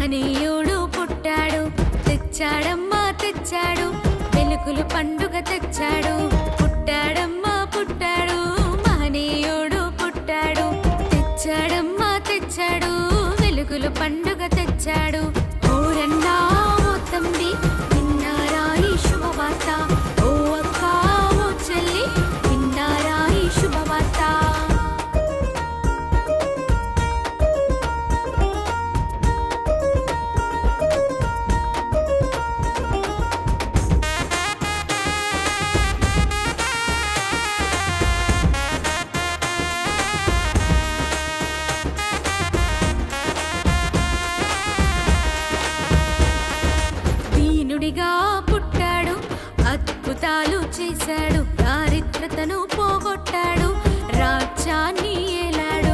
మహనీయుడు పుట్టాడు తెచ్చాడమ్మా తెచ్చాడు వెలుగులు పండుగ తెచ్చాడు పుట్టాడమ్మా పుట్టాడు మహనీయుడు పుట్టాడు తెచ్చాడమ్మా తెచ్చాడు వెలుగులు పండుగ తెచ్చాడు ఊరన్నా ఓ తమ్మి విన్నారా ఈ శుభవార్త ఓ అక్క ఓ చెల్లి విన్నారా ఈ శుభవార్త దీనుడిగా పుట్టాడు అద్భుతాలు చేశాడు దారిద్రతను పోగొట్టాడు రాజ్యాన్ని ఏలాడు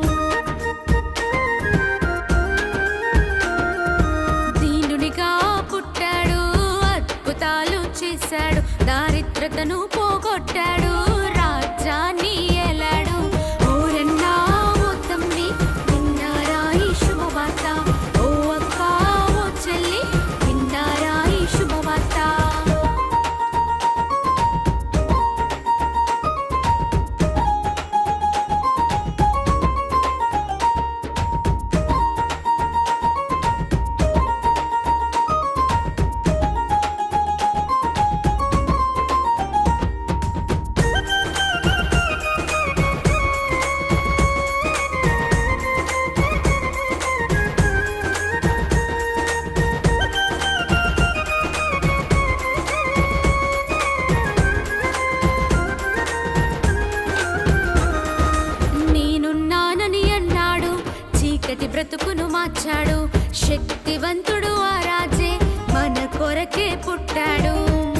దీనుడిగా పుట్టాడు అద్భుతాలు చేశాడు దారిద్రతను పోగొట్టాడు రాజ్యాన్ని ఏలాడు ఊరన్నా ఓ తమ్మి విన్నారా ఈ శుభవార్త ఓ అక్క ఓ చెల్లి విన్నారా ఈ శుభవార్త నేనున్నానని అన్నాడు చీకటి బ్రతుకును మార్చాడు శక్తివంతుడు ఆ రాజే మన కొరకే పుట్టాడు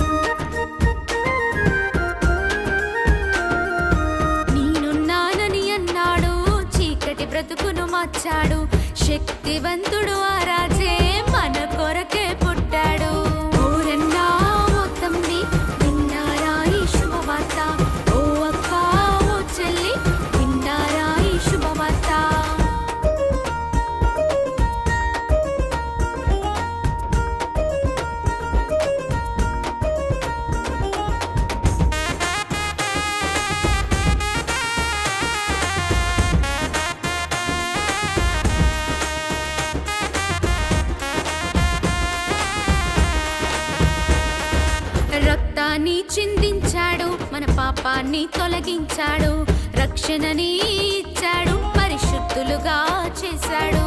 నేనున్నానని అన్నాడు చీకటి బ్రతుకును మార్చాడు శక్తివంతుడు ఆ రాజే మన కొరకే పుట్టాడు ఊరన్నా ఓ తమ్మి విన్నారా ఈ శుభవార్త ఓ అక్క ఓ చెల్లి విన్నారా ఈ శుభవార్త రక్తాన్ని చిందించాడు మన పాపాన్ని తొలగించాడు రక్షణని ఇచ్చాడు పరిశుద్ధులుగా చేశాడు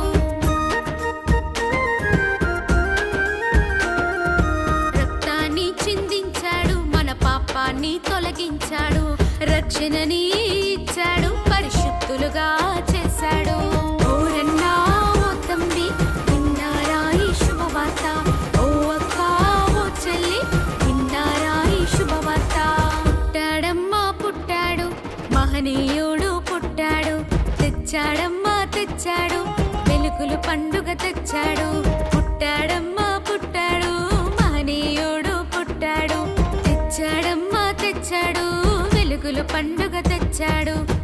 రక్తాన్ని చిందించాడు మన పాపాన్ని తొలగించాడు రక్షణని ఇచ్చాడు పరిశుద్ధులుగా చేశాడు ఊరన్నా ఓ తమ్మి విన్నారా ఈ శుభవార్త ఓ అక్క ఓ చెల్లి విన్నారా ఈ శుభవార్త పుట్టాడమ్మా పుట్టాడు మహనీయుడు పుట్టాడు తెచ్చాడమ్మా తెచ్చాడు వెలుగులు పండుగ తెచ్చాడు పుట్టాడమ్మా పుట్టాడు మహనీయుడు పుట్టాడు తెచ్చాడమ్మా తెచ్చాడు వెలుగులు పండుగ తెచ్చాడు